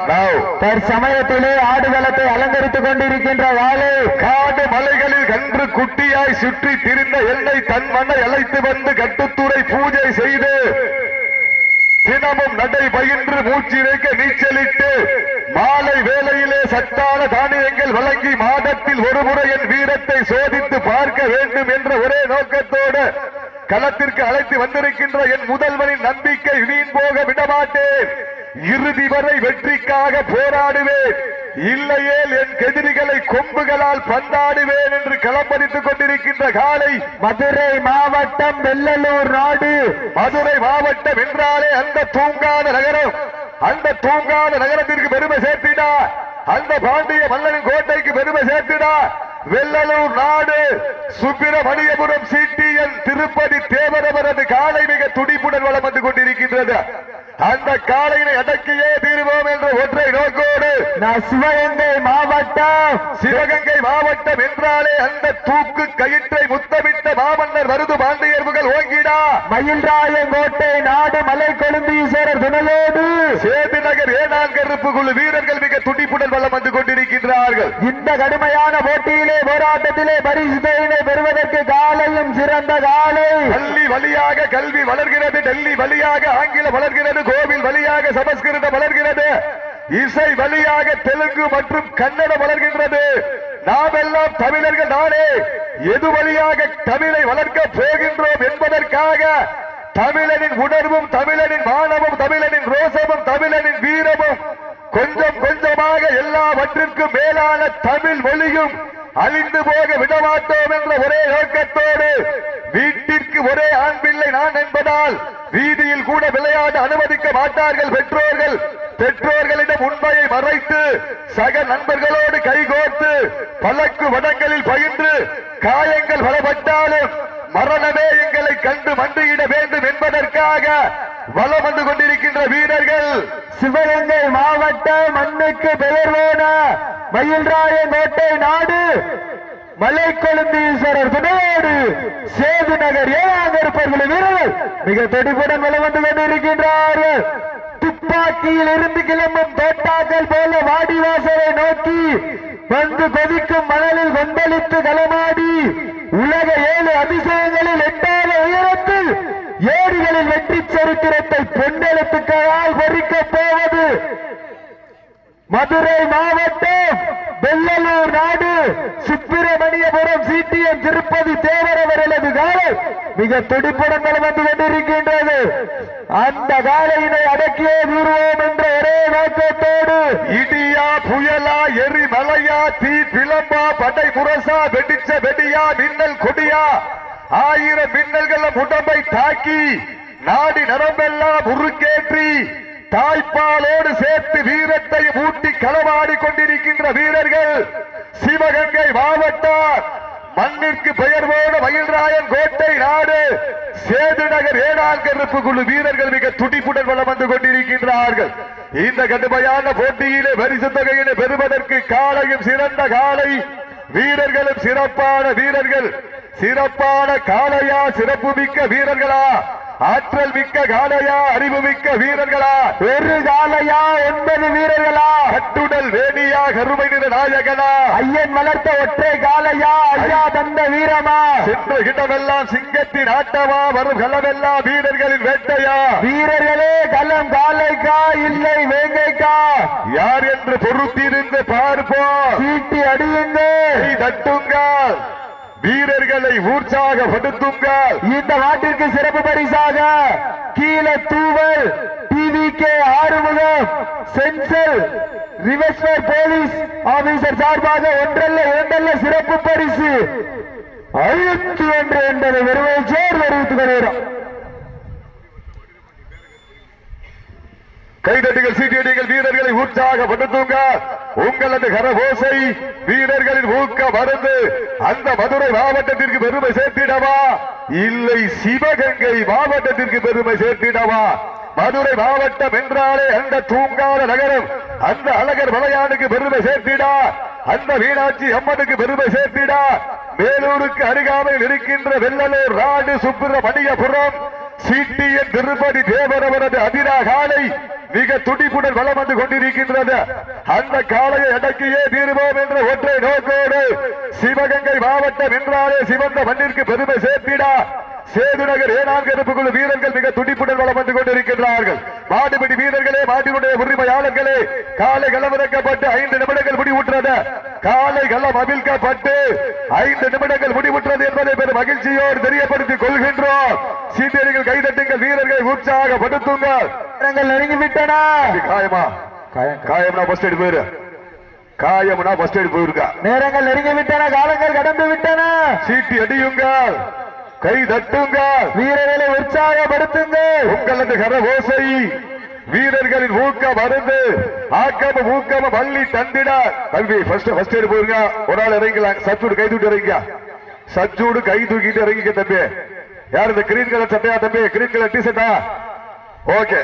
Now, தற்சமயத்திலே ஆடுகளத்தை அலங்கரித்துக் கொண்டிருக்கின்ற வாழை காடு மலைகளில் கன்று குட்டியாய் சுற்றி திரிந்த எல்லை தன் மண்ணை அழைத்து வந்து கட்டுத்துறை பூஜை செய்து தினமும் நடை பயின்று மூச்சிறைக்க நீச்சலிட்டு மாலை வேளையிலே சத்தான தானியங்கள் வழங்கி மாதத்தில் ஒரு முறை என் வீரத்தை சோதித்து பார்க்க வேண்டும் என்ற ஒரே நோக்கத்தோடு களத்திற்கு அழைத்து வந்திருக்கின்ற என் முதல்வனின் நம்பிக்கை வீண் போக விடமாட்டேன் இறுதி வரை வெற்றிக்காக போராடுவேன் இல்லையேல் என் எதிரிகளை கொம்புகளால் பந்தாடுவேன் என்று களப்பறித்துக் கொண்டிருக்கின்ற காலை மதுரை மாவட்டம் வெள்ளலூர் நாடு மதுரை மாவட்டம் என்றாலே அந்த தூங்காத நகரம் அந்த தூங்காத நகரத்திற்கு பெருமை சேர்த்திடா அந்த பாண்டிய மன்னனின் கோட்டைக்கு பெருமை சேர்த்திடா வெள்ளலூர் நாடு சுப்பிரமணியபுரம் சிடிஎன் திருப்பதி தேவரவரது காலை மிக துடிப்புடன் வளம் வந்து கொண்டிருக்கின்றது அந்த காலையினை அடக்கியே தீருவோம் என்ற ஒற்றை நோக்கோடு நான் சிவகங்கை மாவட்டம் சிவகங்கை மாவட்டம் என்றாலே அந்த தூக்கு கயிற்றை முத்தமிட்ட மாமன்னர் வருது பாண்டியர் புகழ் ஓங்கிடா மயில்ராயங்கோட்டை நாடு மலை கொழும்பீஸ்வரர் துணையோடு சேது நகர் ஏனான் கருப்பு குழு வீரர்கள் மிக துடிப்புடன் வளம் வந்து கொண்டிருக்கின்றார்கள் இந்த கடுமையான போட்டியிலே போராட்டத்திலே பரிசுத்தையினை பெறுவதற்கு காலையும் சிறந்த காலை பள்ளி வழியாக கல்வி வளர்கிறது டெல்லி வழியாக ஆங்கிலம் வளர்கிறது கோவில் வழியாக சமஸ்கிருதம் வளர்கிறது இசை வழியாக தெலுங்கு மற்றும் கன்னடம் வளர்கின்றது நாம் எல்லாம் தமிழர்கள் நானே எது வழியாக தமிழை வளர்க்க போகின்றோம் என்பதற்காக தமிழனின் உணர்வும் தமிழனின் மானமும் தமிழனின் ரோசமும் தமிழனின் வீரமும் கொஞ்சம் கொஞ்சமாக எல்லாவற்றிற்கும் மேலான தமிழ் மொழியும் அழிந்து போக விடமாட்டோம் என்ற ஒரே நோக்கத்தோடு வீட்டிற்கு ஒரே ஆண் பிள்ளை நான் என்பதால் வீதியில் கூட விளையாட அனுமதிக்க மாட்டார்கள் பெற்றோர்கள் பெற்றோர்களிடம் உண்மையை மறைத்து சக நண்பர்களோடு கைகோர்த்து பல்லக்கு வடங்களில் பயின்று காயங்கள் பலப்பட்டாலும் மரணமே எங்களை கண்டு மண்டியிட வேண்டும் என்பதற்காக வலம் வந்து கொண்டிருக்கின்ற வீரர்கள் சிவகங்கை மாவட்ட மண்ணுக்கு பெயர் போன மயில்ராயங்கோட்டை நாடு மலை கொழும்பீஸ்வரர் துணையோடு சேது நகர் ஏழாங்கருப்பர்கள் வீரர்கள் மிக துடிப்புடன் வலம் வந்து கொண்டிருக்கின்றார்கள் துப்பாக்கியில் இருந்து கிளம்பும் தோட்டாக்கள் போல வாடிவாசலை நோக்கி வந்து கொதிக்கும் மணலில் கொந்தளித்து களமாடி உலக ஏழு அதிசயங்களில் எட்டாத உயரத்தில் ஏரிகளில் வெற்றி சரித்திரத்தை பொன்னெழுத்துக்களால் பொறிக்கப் போவது மதுரை மாவட்டம் வெள்ளலூர் நாடு சுப்பிரமணியபுரம் சிடிஎம் திருப்பதி தேவர் அவர்களது காலை மிக துடிப்புடன் வலம் வந்து கொண்டிருக்கின்றது அந்த காலையினை அடக்கியே தீர்வோம் என்ற ஒரே நோக்கத்தோடு இடியா புயலா எரி மலையா தீ பிளம்பா படை முரசா வெடிச்ச வெடியா மின்னல் கொடியா ஆயிரம் மின்னல்கள் உடம்பை தாக்கி நாடி நரம்பெல்லாம் உருக்கேற்றி தாய்ப்பாலோடு சேர்த்து வீரத்தை ஊட்டி களவாடி கொண்டிருக்கின்ற வீரர்கள் சிவகங்கை மாவட்டம் மண்ணிற்கு பெயர் போன மயில்ராயன் கோட்டை நாடு சேது நகர் ஏழாம் கருப்பு குழு வீரர்கள் மிக துடிப்புடன் வளம் வந்து கொண்டிருக்கின்றார்கள் இந்த கடுமையான போட்டியிலே பரிசு தொகையினை பெறுவதற்கு காலையும் சிறந்த காலை வீரர்களும் சிறப்பான வீரர்கள் சிறப்பான காளையா சிறப்பு மிக்க வீரர்களா ஆற்றல் மிக்க காளையா அறிவு மிக்க வீரர்களா ஒரு காலையா ஒன்பது வீரர்களா கட்டுடல் வேணியா கருமை நிற நாயகனா ஐயன் வளர்த்த ஒற்றை காலையா ஐயா தந்த வீரமா சென்ற இடமெல்லாம் சிங்கத்தின் ஆட்டமா வரும் களமெல்லாம் வீரர்களின் வேட்டையா வீரர்களே களம் காலைக்கா இல்லை வேங்கைக்கா யார் என்று பொறுத்திருந்து பார்ப்போம் சீட்டி அடியுங்கள் கை தட்டுங்கள் வீரர்களை உற்சாகப்படுத்துங்கள் இந்த நாட்டிற்கு சிறப்பு பரிசாக Keezhe Thooval TV K Arumugam central reserve police officer சார்பாக ஒன்றல்ல இரண்டல்ல சிறப்பு பரிசு ஐநூத்தி ஒன்று என்பதை வெறுமை சேர் அறிவித்துக் கொள்கிறோம் கைதட்டுகள் சீட்டியடிகள் வீரர்களை உற்சாகப்படுத்துங்க உங்களது கரகோசை வீரர்களின் ஊக்க மருந்து அந்த மதுரை மாவட்டத்திற்கு பெருமை சேர்த்திடவா இல்லை சிவகங்கை மாவட்டத்திற்கு பெருமை சேர்த்திடவா மதுரை மாவட்டம் என்றாலே அந்த தூங்காத நகரம் அந்த அழகர் மலையானுக்கு பெருமை சேர்த்திடா அந்த மீனாட்சி அம்மனுக்கு பெருமை சேர்த்திடா மேலூருக்கு அருகாமையில் இருக்கின்ற வெள்ளலூர் நாடு சுப்பிரமணியபுரம் சிட்டியின் திருப்பதி தேவரவரது அதிரா காலை மிக துடிப்புடன் வலம் வந்து கொண்டிருக்கின்றது அந்த காலையை அடக்கியே தீருவோம் என்ற ஒற்றை நோக்கோடு சிவகங்கை மாவட்டம் என்றாலே சிவந்த மண்ணிற்கு பெருமை சேர்த்திடா சேதுநகர் ஏனான் கருப்புக்குழு வீரர்கள் மிக துடிப்புடன் வளம் வந்து கொண்டிருக்கின்றார்கள் மாடுபிடி வீரர்களே மாட்டினுடைய உரிமையாளர்களே காலை களமிறக்கப்பட்டு ஐந்து நிமிடங்கள் முடிவுற்றது காலை களம் அவிழ்க்கப்பட்டு ஐந்து நிமிடங்கள் முடிவுற்றது என்பதை பெரும் மகிழ்ச்சியோடு தெரியப்படுத்திக் கொள்கின்றோம் சீட்டியர்கள் கைதட்டுங்கள் வீரர்களை உற்சாகப்படுத்துங்கள் நேரங்கள் நெருங்கி விட்டன இது காயமா காயம்னா ஃபர்ஸ்ட் எய்ட் போயிரு காயம்னா ஃபர்ஸ்ட் எய்ட் போயிருக்கா நேரங்கள் நெருங்கி விட்டன காலங்கள் கடந்து விட்டன சீட்டி அடியுங்கள் கை தட்டுங்கள் வீரர்களை உற்சாகப்படுத்துங்கள் உங்களது கரவோசை வீரர்களின் ஊக்கம் அருந்து ஆக்கம ஊக்கம வள்ளி தந்திட கல்வி ஃபர்ஸ்ட் ஃபர்ஸ்ட் எய்ட் போயிருங்க ஒரு ஆள் இறங்கலாம் சச்சூடு கை தூக்கி இறங்கிக்க சச்சூடு கை தூக்கிட்டு இறங்கிக்க தம்பி யார் இந்த கிரீன் கலர் சட்டையா தம்பி கிரீன் கலர் டி ஷர்ட்டா ஓகே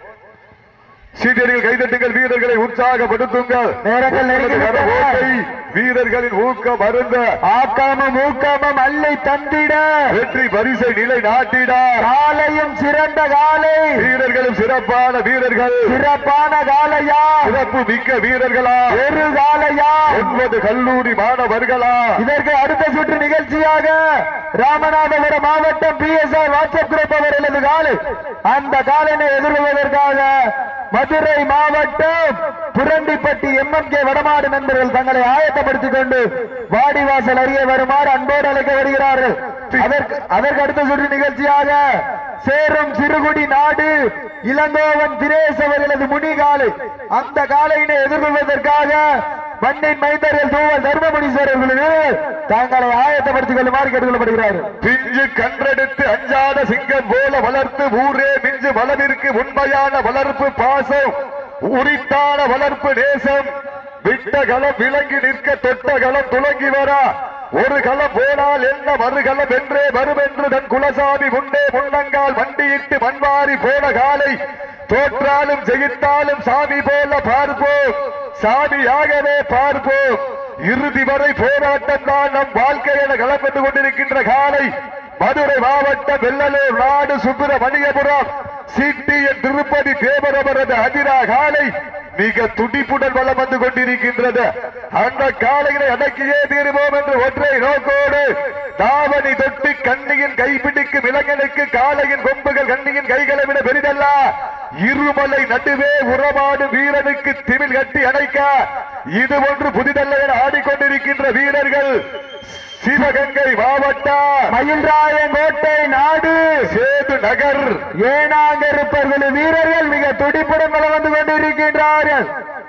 சீட்டியர்கள் கைதட்டுங்கள் வீரர்களை உற்சாகப்படுத்துங்கள் நேரங்கள் நெருங்கி உங்களது விட்டன. கரவோசை வீரர்களின் ஊக்கம் அருந்த ஆக்காமம் ஊக்காமம் அள்ளை தந்திட வெற்றி பரிசை நிலை நாட்டிட காலையும் சிறந்த காலை வீரர்களும் சிறப்பான வீரர்கள் சிறப்பான காலையா சிறப்பு மிக்க வீரர்களா ஒரு காலையா ஒன்பது கல்லூரி மாணவர்களா இதற்கு அடுத்த சுற்று நிகழ்ச்சியாக ராமநாதபுரம் மாவட்டம் P S R WhatsApp group அவர்களது காலை அந்த காலினை எதிர்கொள்வதற்காக மதுரை மாவட்டம் புரண்டிப்பட்டி எம்எம் கே வடமாடு நண்பர்கள் தங்களை ஆயத்தப்படுத்திக் கொண்டு வாடிவாசல் அருகே வருமாறு அன்போடு அழைக்க வருகிறார்கள் அதற்கு அதற்கு அடுத்த சுற்று நிகழ்ச்சியாக சேரும் சிறுகுடி நாடு இளங்கோவன் திரேஸ் அவர்களது முனி காலை அந்த காலையினை எதிர்கொள்வதற்காக மண்ணின் மைந்தர்கள் தூவல் தர்மமுனீஸ்வரர் குழுவில் தங்களை ஆயத்தப்படுத்திக் கொள்ளுமாறு கேட்டுக்கொள்ளப்படுகிறார்கள் பிஞ்சு கன்றெடுத்து அஞ்சாத சிங்கம் போல வளர்த்து ஊரே மிஞ்சு வளவிற்கு உண்மையான வளர்ப்பு பாசம் உரித்தான வளர்ப்பு நேசம் விட்ட களம் விளங்கி நிற்க தொட்ட களம் துலங்கி வர ஒரு களம் போனால் என்ன மறுகளம் என்றே வரும் என்று தன் குலசாமி முன்னே முன்னங்கால் வண்டியிட்டு மண்வாரி போன காலை தோற்றாலும் ஜெயித்தாலும் சாமி போல பார்ப்போம் சாமியாகவே பார்ப்போம் இறுதி வரை போராட்டம் தான் நம் வாழ்க்கை என களப்பட்டு கொண்டிருக்கின்ற காலை மதுரை மாவட்டம் வெள்ளலூர் நாடு சுப்பிரமணியபுரம் சிட்டியின் திருப்பதி தேவரவரது அதிரா காலை மிக துடிப்புடன் வளம் வந்து கொண்டிருக்கின்றது அந்த காலையினை அடக்கியே தீருவோம் என்று ஒற்றை நோக்கோடு தாவணி தொட்டு கண்ணியின் கைப்பிடிக்கும் இளைஞனுக்கு காலையின் கொம்புகள் கண்ணியின் கைகளை விட பெரிதல்ல இருமலை நடுவே உறவாடு வீரனுக்கு திமில் கட்டி அணைக்க இது ஒன்று புதிதல்ல என ஆடிக்கொண்டிருக்கின்ற வீரர்கள் சிவகங்கை மாவட்டம் மயில்ராயங்கோட்டை நாடு சேது நகர் ஏனாங்கருப்பர்கள் வீரர்கள் மிக துடிப்புடன் வலம் வந்து கொண்டிருக்கின்றார்கள்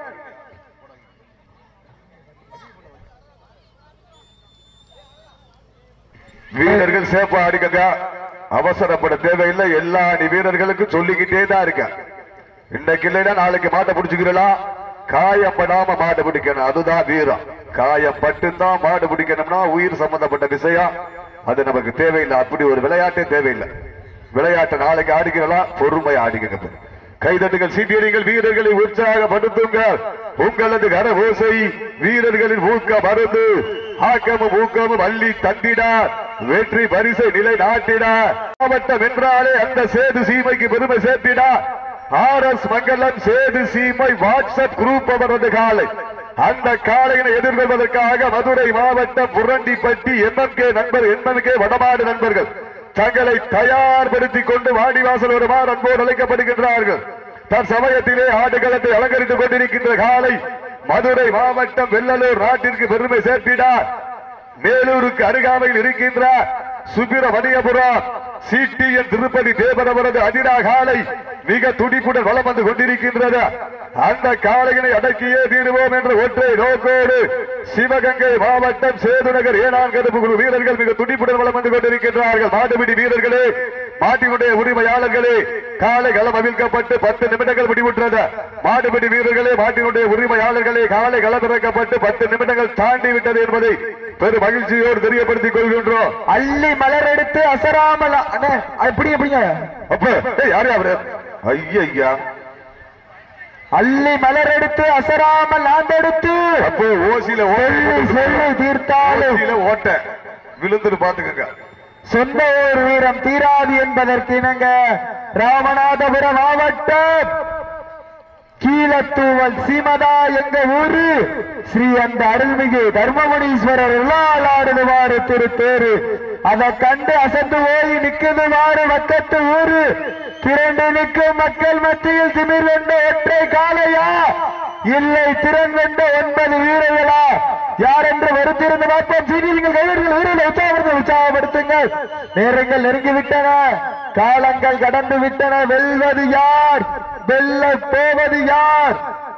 வீரர்கள் சேப்பா ஆடிக்கங்க அவசரப்பட தேவையில்லை எல்லா அணி வீரர்களுக்கும் சொல்லிக்கிட்டே தான் இருக்க இன்னைக்கு இல்லைன்னா நாளைக்கு மாட்டை பிடிச்சுக்கிறலாம் காயப்படாம மாடு பிடிக்கணும் அதுதான் வீரம் காயப்பட்டு தான் மாடு பிடிக்கணும்னா உயிர் சம்பந்தப்பட்ட விஷயம் அது நமக்கு தேவையில்லை அப்படி ஒரு விளையாட்டே தேவையில்லை விளையாட்டை நாளைக்கு ஆடிக்கலாம் பொறுமை ஆடிக்கங்க கைதட்டுகள் சீட்டியடிகள் வீரர்களை உற்சாகப்படுத்துங்கள் உங்களது கர ஓசை வீரர்களின் ஊக்க மருந்து ஆக்கமும் ஊக்கமும் அள்ளி தந்திட வெற்றி பரிசை நிலை நாட்டிட மாவட்டம் என்றாலே அந்த சேது சீமைக்கு பெருமை சேர்த்திட R S Mangalam Sethu Seemai WhatsApp group அவரது காலை அந்த காலையினை எதிர்கொள்வதற்காக மதுரை மாவட்டம் புரண்டிப்பட்டி எம்எம்கே நண்பர் எம்எம்கே வடமாடு நண்பர்கள் தங்களை தயார்படுத்திக் கொண்டு வாடிவாசல் வருமாறு அன்போடு அழைக்கப்படுகின்றார்கள் தற்சமயத்திலே ஆடுகளத்தை அலங்கரித்துக் கொண்டிருக்கின்ற காலை மதுரை மாவட்டம் வெள்ளலூர் நாட்டிற்கு பெருமை சேர்த்தினார் மேலூருக்கு அருகாமையில் இருக்கின்ற சுப்பிரமணியபுரம் சிடிஎன் திருப்பதி தேவரவரது அதிரா காலை மிக துடிப்புடன் வலம் வந்து கொண்டிருக்கின்றது அந்த காளையினை அடக்கியே தீருவோம் என்ற ஒற்றை நோக்கோடு சிவகங்கை மாவட்டம் சேதுநகர் ஏனான் கருப்பு குழு வீரர்கள் மிக துடிப்புடன் வலம் வந்து கொண்டிருக்கின்றார்கள் மாட்டுப்பிடி வீரர்களே மாட்டினுடைய உரிமையாளர்களே காலை களம் அவிழ்க்கப்பட்டு பத்து நிமிடங்கள் முடிவுற்றது மாடுபிடி வீரர்களே மாட்டினுடைய உரிமையாளர்களே காலை களம் இறக்கப்பட்டு பத்து நிமிடங்கள் தாண்டி விட்டது என்பதை பெரும் மகிழ்ச்சியோடு தெரியப்படுத்திக் கொள்கின்றோம் அள்ளி மலர் எடுத்து அசராமல் அண்ணே அப்படி எப்படிங்க அப்ப ஏய், யாரு அவரு ஐயா அள்ளி மலர் எடுத்து அசராமல் ஆண்டெடுத்து அப்போ ஓசியில சொல்லி ஓட்ட சொல்லி தீர்த்தாலும் ஓசியில ஓட்ட விழுந்துட்டு பாத்துக்கங்க சொந்த ஊர் வீரம் தீராது என்பதற்கு இணங்க ராமநாதபுரம் மாவட்டம் கீழத்தூவல் சீமதா எங்க ஊரு ஸ்ரீ அந்த அருள்மிகு தர்மபுரீஸ்வரர் உள்ளாடுவாரு திருத்தேரு அதை கண்டு அசந்து ஓய் நிக்குதுவாறு வக்கத்து ஊரு திரண்டு நிற்கும் மக்கள் மத்தியில் திமிர் வென்ற ஒற்றை காலையா இல்லை திறன் வென்ற ஒன்பது வீரர்களா யார் என்று வருத்திருந்து பார்ப்போம் சீனியர்கள் கைவர்கள் வீரர்களை உற்சாகப்படுத்த உற்சாகப்படுத்துங்கள் நேரங்கள் நெருங்கி விட்டன காலங்கள் கடந்து விட்டன வெல்வது யார் வெல்ல போவது யார்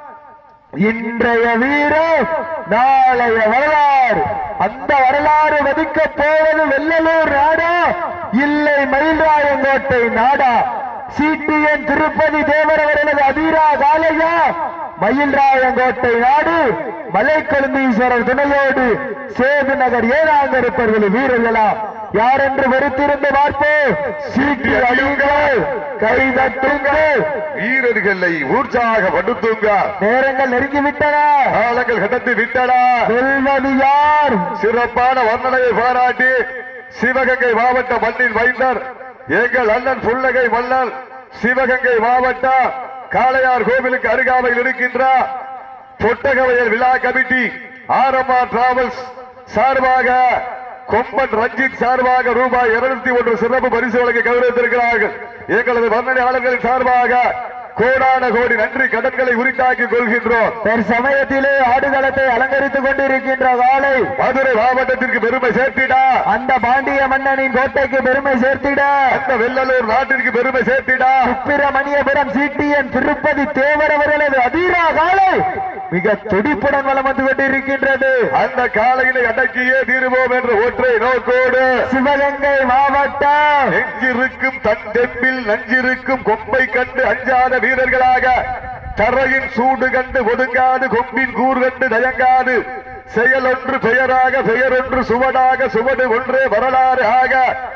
இன்றைய வீரம் நாளைய வரலாறு அந்த வரலாறு வதிக்க போவது வெள்ளலூர் நாடா இல்லை மயில்ராயங்கோட்டை நாடா சிடிஎன் திருப்பதி தேவரவர்களது அதிரா காலையா மயில்ராயங்கோட்டை நாடு மலைக்கொழுந்தீஸ்வரர் துணையோடு சேது நகர் ஏழாங்கருப்பர்கள் வீரர்களா யார் என்று வெறுத்திருந்து பார்ப்போம் சீட்டி அடியுங்கள் கை தட்டுங்கள் வீரர்களை உற்சாகப்படுத்துங்க நேரங்கள் நெருங்கிவிட்டன காலங்கள் கடந்து விட்டனா வெல்வது யார் சிறப்பான வர்ணனையை பாராட்டி சிவகங்கை மாவட்ட மண்ணின் வைந்தர் எங்கள் அண்ணன் புள்ளகை மன்னன் சிவகங்கை மாவட்டம் காளையார் கோவிலுக்கு அருகாமையில் இருக்கின்ற பொட்டகவயல் விழா கமிட்டி ஆரம்ஆர் டிராவல்ஸ் சார்பாக கொம்பன் ரஞ்சித் சார்பாக ரூபாய் இருநூத்தி ஒன்று சிறப்பு பரிசு வழங்கி கௌரவித்திருக்கிறார்கள் எங்களது வர்ணனையாளர்களின் சார்பாக கோடான கோடி நன்றி கடன்களை உரித்தாக்கிக் கொள்கின்றோம் தற்சமயத்திலே ஆடுகளத்தை அலங்கரித்துக் கொண்டிருக்கின்ற காலை மதுரை மாவட்டத்திற்கு பெருமை சேர்த்திடா அந்த பாண்டிய மன்னனின் கோட்டைக்கு பெருமை சேர்த்திட அந்த வெள்ளலூர் நாட்டிற்கு பெருமை சேர்த்திடா சுப்பிரமணியபுரம் சிடிஎன் திருப்பதி தேவர் அவர்களது அதீரா காலை மிக துடிப்புடன் வலம் வந்து கொண்டிருக்கின்றது அந்த காலையினை அடக்கியே தீருவோம் என்ற ஒற்றை நோக்கோடு சிவகங்கை மாவட்டம் நெஞ்சிருக்கும் தன் தெம்பில் நஞ்சிருக்கும் கொம்பை கண்டு அஞ்சாத வீரர்களாக தரையின் சூடு கண்டு ஒதுங்காது கொம்பின் கூர் கண்டு தயங்காது செயல் ஒன்று பெயராக பெயர் ஒன்று சுவடாக சுவடு ஒன்றே வரலாறு ஆக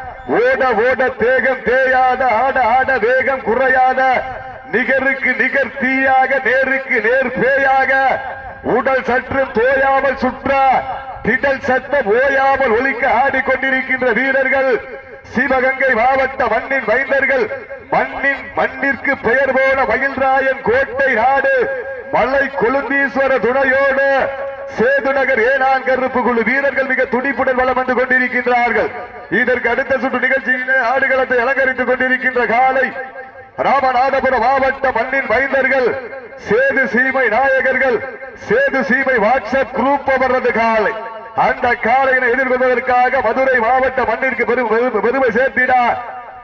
ஓட ஓட தேகம் தேயாத ஆட ஆட வேகம் குறையாத நிகருக்கு நிகர் தீயாக நேருக்கு நேர் பேயாக உடல் சற்று தோயாமல் சுற்ற திடல் சத்தம் ஓயாமல் ஒலிக்க ஆடிக்கொண்டிருக்கின்ற வீரர்கள் சிவகங்கை மாவட்ட மண்ணின் வைந்தர்கள் மண்ணின் மண்ணிற்கு பெயர் போன மயில்ராயன் கோட்டை நாடு மலை கொழுந்தீஸ்வர துணையோடு சேதுநகர் ஏனான் கருப்பு குழு வீரர்கள் மிக துடிப்புடன் வலம் வந்து கொண்டிருக்கின்றார்கள் இதற்கு அடுத்த சுற்று நிகழ்ச்சியிலே ஆடுகளத்தை அலங்கரித்துக் கொண்டிருக்கின்ற காலை ராமநாதபுரம் மாவட்ட மண்ணின் மைந்தர்கள் சேது சீமை நாயகர்கள் சேது சீமை வாட்ஸ்அப் குரூப் அவரது காலை அந்த காலையினை எதிர்கொள்வதற்காக மதுரை மாவட்ட மண்ணிற்கு பெரும் பெரும் பெருமை சேர்த்தினார்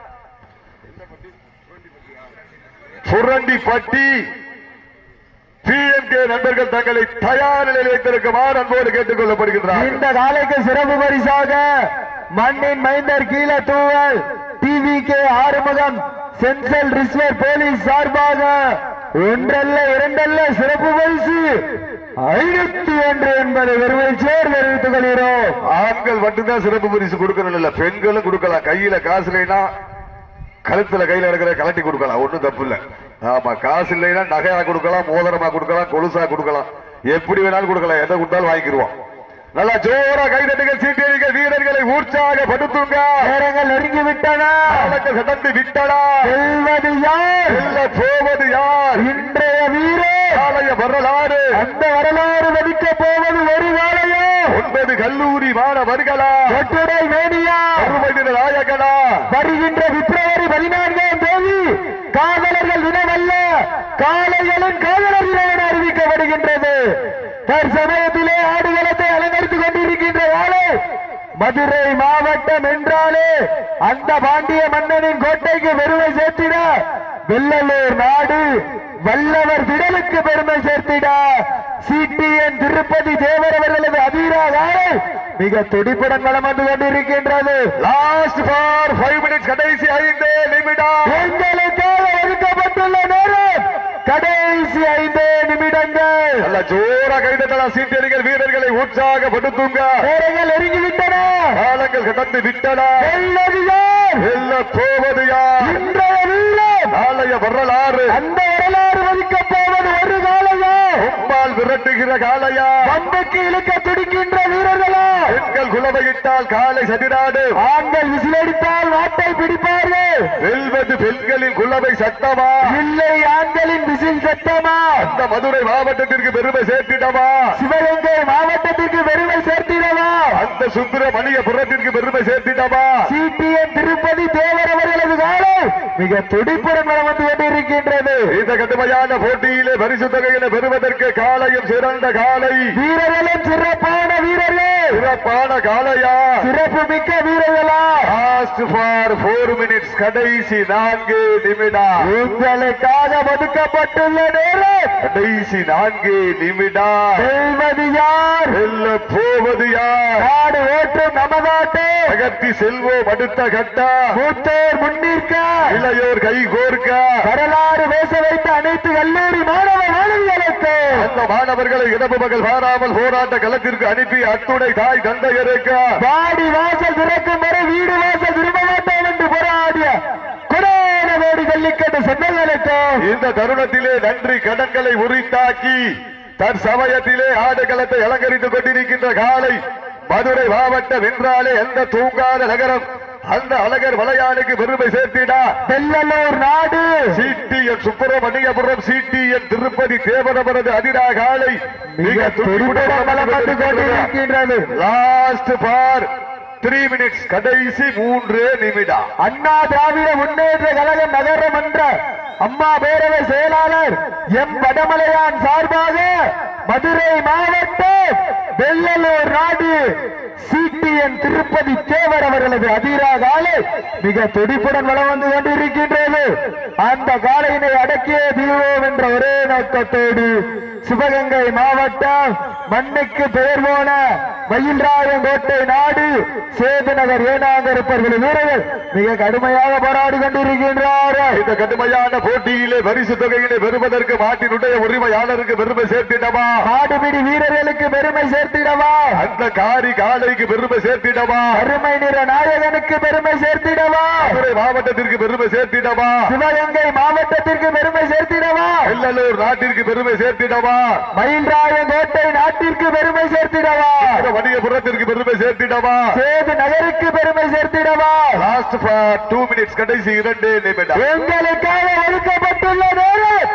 சுரண்டிப்பட்டி பிஎம்கே நண்பர்கள் தங்களை தயார் நிலையில் வைத்திருக்குமாறு அன்போடு கேட்டுக் கொள்ளப்படுகின்றார் இந்த காலைக்கு சிறப்பு பரிசாக மண்ணின் மைந்தர் Keezha Thooval TV K Arumugam central reserve police சார்பாக ஒன்றல்ல இரண்டல்ல சிறப்பு பரிசு ஐநூத்தி ஒன்று என்பதை பெருமை சேர் தெரிவித்துக் கொள்கிறோம் ஆண்கள் மட்டும்தான் சிறப்பு பரிசு கொடுக்கணும் இல்ல பெண்களும் கொடுக்கலாம் கையில காசு இல்லைன்னா கழுத்துல கையில இருக்கிற கலட்டி கொடுக்கலாம் ஒண்ணும் தப்பு இல்ல ஆமா காசு இல்லைன்னா நகையா கொடுக்கலாம் மோதிரமா கொடுக்கலாம் கொலுசா கொடுக்கலாம் எப்படி வேணாலும் கொடுக்கலாம் எதை கொடுத்தாலும் வாங்கிக்கிருவோம் நல்லா ஜோரா கைதட்டுகள் சீட்டியடிக்க வீரர்களை உற்சாகப்படுத்துங்க நேரங்கள் நெருங்கி விட்டன காலங்கள் கடந்து விட்டடா செல்வது யார் செல்ல போவது யார் இன்றைய வீரர் காலைய வரலாறு அந்த வரலாறு மதிக்க போவது ஒரு வாழையோ ஒன்பது கல்லூரி மாணவர்களா ஒற்றுடை மேனியா அறுபது நாயகனா வருகின்ற பிப்ரவரி பதினான்காம் தேதி காதலர்கள் தினமல்ல காளைகளின் காதலர் தினம் என அறிவிக்கப்படுகின்றது தற்சமயத்திலே ஆடுகளத்தை அலங்கரித்துக் கொண்டிருக்கின்ற வேலை மதுரை மாவட்டம் என்றாலே அந்த பாண்டிய மன்னனின் கோட்டைக்கு பெருமை சேர்த்திட வெள்ளலூர் நாடு வல்லவர் திடலுக்கு பெருமை சேர்த்திட சிடிஎன் திருப்பதி தேவர் அவர்களது அதிராக மிக துடிப்புடன் வளம் வந்து கொண்டிருக்கின்றது லாஸ்ட் ஃபார் ஃபைவ் மினிட்ஸ் கடைசி ஐந்து நிமிடம் எங்களுக்காக ஒதுக்கப்பட்டுள்ள நேரம் கடைசி ஐந்து நிமிடங்கள் நல்ல ஜோரா கைதட்டலாம் சீட்டியடிகள் வீரர்களை உற்சாகப்படுத்துங்க நேரங்கள் நெருங்கிவிட்டன காலங்கள் கடந்து விட்டன வெல்லது யார் வெல்ல போவது யார் இன்றைய வீரர் நாளைய வரலாறு அந்த வரலாறு மதிக்கப் போவது ஒரு காலையா உம்மால் விரட்டுகிற காளையா பம்புக்கு இழுக்க துடிக்கின்ற வீரர்களா பெண்கள் குலவையிட்டால் காலை சதிராடு ஆண்கள் விசிலடித்தால் நாட்டை பிடிப்பார்கள் வெல்வது பெண்களின் குலவை சட்டமா இல்லை ஆண்களின் விசில் சத்தமா அந்த மதுரை மாவட்டத்திற்கு பெருமை சேர்த்திடவா சிவகங்கை மாவட்டத்திற்கு பெருமை சேர்த்திடவா அந்த சுப்பிரமணியபுரத்திற்கு பெருமை சேர்த்திடவா சிடிஎம் திருப்பதி தேவர் அவர்களது காலம் மிக துடிப்புடன் வளம் வந்து கொண்டிருக்கின்றது இந்த கடுமையான போட்டியிலே பரிசு தொகையினை பெறுவதற்கு காலையும் சிறந்த காலை வீரர்களும் சிறப்பான வீரர்கள் சிறப்பான காளையா சிறப்பு மிக்க வீரர்களா லாஸ்ட் ஃபார் போர் மினிட்ஸ் கடைசி நான்கு நிமிடம் உங்களுக்காக ஒதுக்கப்பட்டுள்ள நேரம் கடைசி நான்கு நிமிடம் செல்வது யார் வெல்ல போவது யார் நாடு ஓட்டும் நமதாட்டே அகத்தி செல்வோம் அடுத்த கட்டா மூத்தோர் முன்னிற்க இளையோர் கை கோர்க்க வரலாறு பேச வைத்த அனைத்து கல்லூரி மாணவ மாணவிகளுக்கு அந்த மாணவர்களை இடவு மகள் வாராமல் போராட்ட களத்திற்கு அனுப்பி அத்துணை தாய் தந்தையருக்கு வாடி வாசல் திறக்கும் வரை வீடு வாசல் திரும்ப மாட்டோம் என்று போராடிய கொடான கோடி ஜல்லிக்கட்டு சொந்தங்களுக்கு இந்த தருணத்திலே நன்றி கடன்களை உரித்தாக்கி தற்சமயத்திலே ஆடுகளத்தை அலங்கரித்துக் கொண்டிருக்கின்ற காலை மதுரை மாவட்டம் என்றாலே எந்த தூங்காத நகரம் அந்த அழகர் வளையானுக்கு பெருமை சேர்த்திடா வெள்ளலூர் நாடு சிடிஎன் சுப்பிரமணியபுரம் சிடிஎன் திருப்பதி தேவரமரது அதிரா காலை மிக துடிப்புடன் வலம் வந்து கொண்டிருக்கின்றது லாஸ்ட் பார் த்ரீ மினிட்ஸ் கடைசி மூன்று நிமிடம் அண்ணா திராவிட முன்னேற்ற கழகம் நகரமன்ற அம்மா பேரவை செயலாளர் எம் வடமலையான் சார்பாக மதுரை மாவட்டம் வெள்ளலூர் நாடு சிடிஎன் திருப்பதி தேவர் அவர்களது அதிரா காலை மிக துடிப்புடன் வளம் வந்து கொண்டிருக்கின்றது அந்த காலையினை அடக்கிய தீர்வோம் என்ற ஒரே நோக்கத்தோடு சிவகங்கை மாவட்டம் மண்ணுக்கு பெயர் போன மயில்ராயங்கோட்டை நாடு சேது நகர் ஏனாங்கருப்பர்கள் வீரர்கள் மிக கடுமையாக போராடி கொண்டிருக்கின்றார்கள் இந்த கடுமையான போட்டியிலே பரிசு தொகையினை பெறுவதற்கு மாட்டினுடைய உரிமையாளருக்கு பெருமை சேர்த்திடவா மாடுபிடி வீரர்களுக்கு பெருமை சேர்த்திடவா அந்த காரி காலைக்கு பெருமை சேர்த்திடவா அருமை நிற நாயகனுக்கு பெருமை சேர்த்திடவா மதுரை மாவட்டத்திற்கு பெருமை சேர்த்திடவா சிவகங்கை மாவட்டத்திற்கு பெருமை சேர்த்திடவா வெள்ளலூர் நாட்டிற்கு பெருமை சேர்த்திடவா மயில்ராயங்கோட்டை நாட்டிற்கு பெருமை சேர்த்திடவா வணிகபுரத்திற்கு பெருமை சேர்த்திடவா சேது நகருக்கு பெருமை சேர்த்திடவா லாஸ்ட் ஃபார் டூ மினிட்ஸ் கடைசி இரண்டு நிமிடம் எங்களுக்காக ஒதுக்கப்பட்டுள்ள நேரம்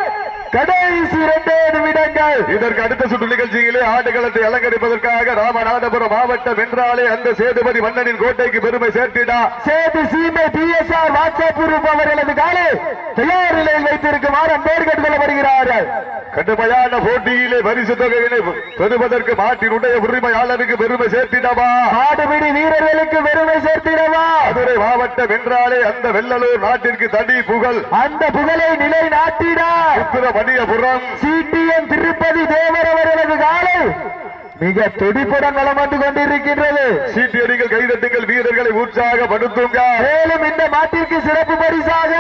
கடைசி இரண்டே நிமிடங்கள் இதற்கு அடுத்த சுற்று நிகழ்ச்சியிலே ஆடுகளத்தை அலங்கரிப்பதற்காக ராமநாதபுரம் மாவட்டம் என்றாலே அந்த சேதுபதி மன்னனின் கோட்டைக்கு பெருமை சேர்த்திடா சேது சீமை பிஎஸ்ஆர் வாட்ஸ்அப் குரூப் அவர்களது காலை தயார் நிலையில் வைத்திருக்குமாறு அன்போடு கேட்டுக்கொள்ளப்படுகிறார்கள் கடுமையான போட்டியிலே பரிசு தொகையினை பெறுவதற்கு மாட்டினுடைய உரிமையாளருக்கு பெருமை சேர்த்திடவா ஆடுபிடி வீரர்களுக்கு பெருமை சேர்த்திடவா மதுரை மாவட்டம் என்றாலே அந்த வெள்ளலூர் நாட்டிற்கு தனி புகழ் அந்த புகழை நிலை நாட்டிட சுப்பிரமணியபுரம் சிடிஎம் திருப்பதி தேவர் அவர்களது காலை மிக துடிப்புடன் வளம் வந்து கொண்டிருக்கின்றது சீட்டியடிகள் கைதட்டுங்கள் வீரர்களை உற்சாகப்படுத்துங்க மேலும் இந்த மாட்டிற்கு சிறப்பு பரிசாக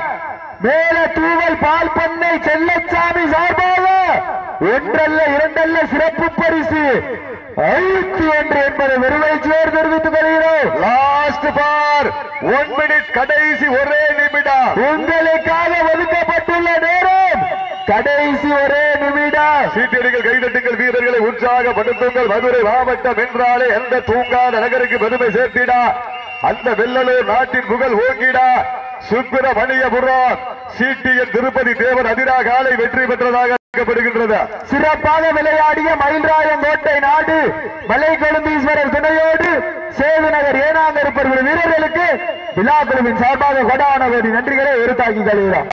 மேல தூவல் பால் பண்ணை செல்லச்சாமி சார்பாக ஒன்றல்ல இரண்டல்ல சிறப்பு பரிசு ஐநூத்தி ஒன்று என்பதை வெறுமைச்சோர் தெரிவித்துக் கொள்கிறோம் லாஸ்ட் பார் ஒன் மினிட் கடைசி ஒரே நிமிடம் உங்களுக்காக ஒதுக்கப்பட்டுள்ள நேரம் கடைசி ஒரே நிமிடம் சீட்டியடிகள் கைதட்டுங்கள் வீரர்களை உற்சாகப்படுத்துங்கள் மதுரை மாவட்டம் என்றாலே எந்த தூங்காத நகருக்கு பெருமை சேர்த்திடா அந்த வெள்ளலூர் நாட்டின் புகழ் ஓங்கிடா சுப்பிரமணியபுரம் சிடிஎன் திருப்பதி தேவர் அதிரா காலை வெற்றி பெற்றதாக அறிவிக்கப்படுகின்றது சிறப்பாக விளையாடிய மயில்ராயங்கோட்டை நாடு மலை கொழுந்தீஸ்வரர் துணையோடு சேது நகர் ஏனாங்க இருப்பவர்கள் வீரர்களுக்கு விழா குழுவின் சார்பாக கொடான கோடி நன்றிகளை உறுத்தாக்கி கழுகிறோம்